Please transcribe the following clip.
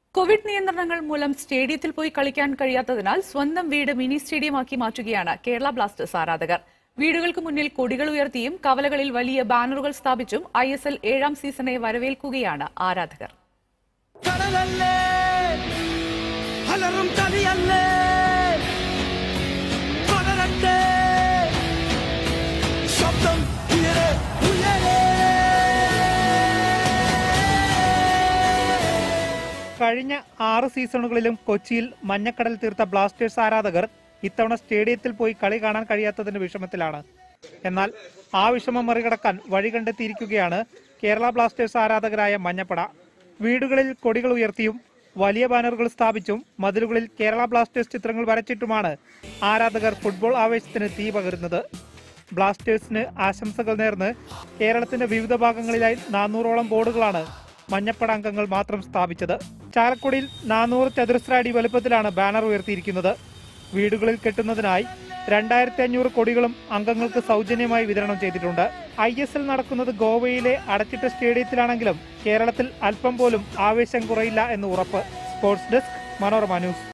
Covid നിയന്ത്രണങ്ങൾ മൂലം സ്റ്റേഡിയത്തിൽ പോയി കളിക്കാൻ കഴിയാത്തതിനാൽ സ്വന്തം വീട് മിനി സ്റ്റേഡിയമാക്കി മാറ്റുകയാണ് കേരള ബ്ലാസ്റ്റേഴ്സ് ആരാധകർ വീടുകൾക്ക് മുന്നിൽ കൊടികൾ ഉയർത്തിയും കവലകളിൽ വലിയ ബാനറുകൾ സ്ഥാപിച്ചും ഐ എസ് എൽ ഏഴാം സീസണെ വരവേൽക്കുകയാണ് ആരാധകർ കടലല്ലേ അലറും കലിയല്ലേ പടരട്ടെ ശബ്ദം ഉയരെ ഉയരെ കഴിഞ്ഞ ആറ് സീസണുകളിലും കൊച്ചിയിൽ മഞ്ഞക്കടൽ തീർത്ത ബ്ലാസ്റ്റേഴ്സ് ആരാധകർ ഇത്തവണ സ്റ്റേഡിയത്തിൽ പോയി കളി കാണാൻ കഴിയാത്തതിന്റെ വിഷമത്തിലാണ് എന്നാൽ ആ വിഷമം മറികടക്കാൻ വഴി കണ്ടെത്തിയിരിക്കുകയാണ് കേരള ബ്ലാസ്റ്റേഴ്സ് ആരാധകരായ മഞ്ഞപ്പട വീടുകളിൽ കൊടികൾ ഉയർത്തിയും വലിയ ബാനറുകൾ സ്ഥാപിച്ചും മതിലുകളിൽ കേരള ബ്ലാസ്റ്റേഴ്സ് ചിത്രങ്ങൾ വരച്ചിട്ടുമാണ് ആരാധകർ ഫുട്ബോൾ ആവേശത്തിന് തീ പകരുന്നത് ബ്ലാസ്റ്റേഴ്സിന് ആശംസകൾ നേർന്ന് കേരളത്തിന്റെ വിവിധ ഭാഗങ്ങളിലായി നാനൂറോളം ബോർഡുകളാണ് മഞ്ഞപ്പട അംഗങ്ങൾ മാത്രം സ്ഥാപിച്ചത് ചാലക്കുടിയിൽ നാനൂറ് ചതുരശ്ര അടി വലുപ്പത്തിലാണ് ബാനർ ഉയർത്തിയിരിക്കുന്നത് വീടുകളിൽ കെട്ടുന്നതിനായി രണ്ടായിരത്തി അഞ്ഞൂറ് കൊടികളും അംഗങ്ങൾക്ക് സൗജന്യമായി വിതരണം ചെയ്തിട്ടുണ്ട് ഐ എസ് എൽ നടക്കുന്നത് ഗോവയിലെ അടച്ചിട്ട സ്റ്റേഡിയത്തിലാണെങ്കിലും കേരളത്തിൽ അല്പം പോലും ആവേശം കുറയില്ല എന്ന് ഉറപ്പ് സ്പോർട്സ് ഡെസ്ക് മനോരമ ന്യൂസ്